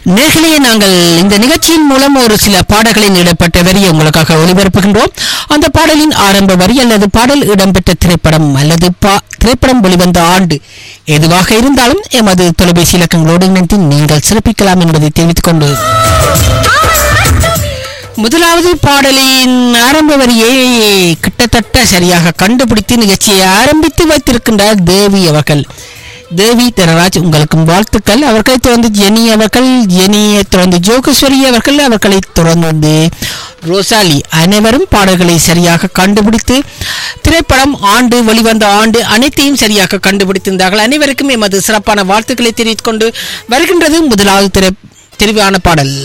நேர்களே நாங்கள் இந்த நிகழ்ச்சியின் மூலம் ஒரு சில பாடல்களின் இடம்பெற்ற வரி உங்களுக்காக ஒளிபரப்புகின்றோம் அந்த பாடலின் ஆரம்ப வரி அல்லது பாடல் இடம்பெற்ற திரைப்படம் அல்லது பா- திரைப்படம் வெளிவந்த ஆண்டு எதுவாக இருந்தாலும் எமது தொலைபேசி இலக்கங்களோடு இணைந்து நீங்கள் சிறப்பிக்கலாம் என்பதை தெரிவித்துக் கொண்டு முதலாவது பாடலின் ஆரம்ப வரியை கிட்டத்தட்ட சரியாக கண்டுபிடித்து நிகழ்ச்சியை ஆரம்பித்து வைத்திருக்கின்றார் தேவி அவர்கள் தேவி தனராஜ் உங்களுக்கும் வாழ்த்துக்கள் அவர்களை தொடர்ந்து ஜெனி அவர்கள் ஜெனியை தொடர்ந்து ஜோகேஸ்வரி அவர்கள் அவர்களை தொடர்ந்து ரோசாலி அனைவரும் பாடல்களை சரியாக கண்டுபிடித்து திரைப்படம் ஆண்டு வெளிவந்த ஆண்டு அனைத்தையும் சரியாக கண்டுபிடித்திருந்தார்கள் அனைவருக்கும் எமது சிறப்பான வாழ்த்துக்களை தெரிவித்துக் கொண்டு வருகின்றது முதலாவது திரை தெரிவான பாடல்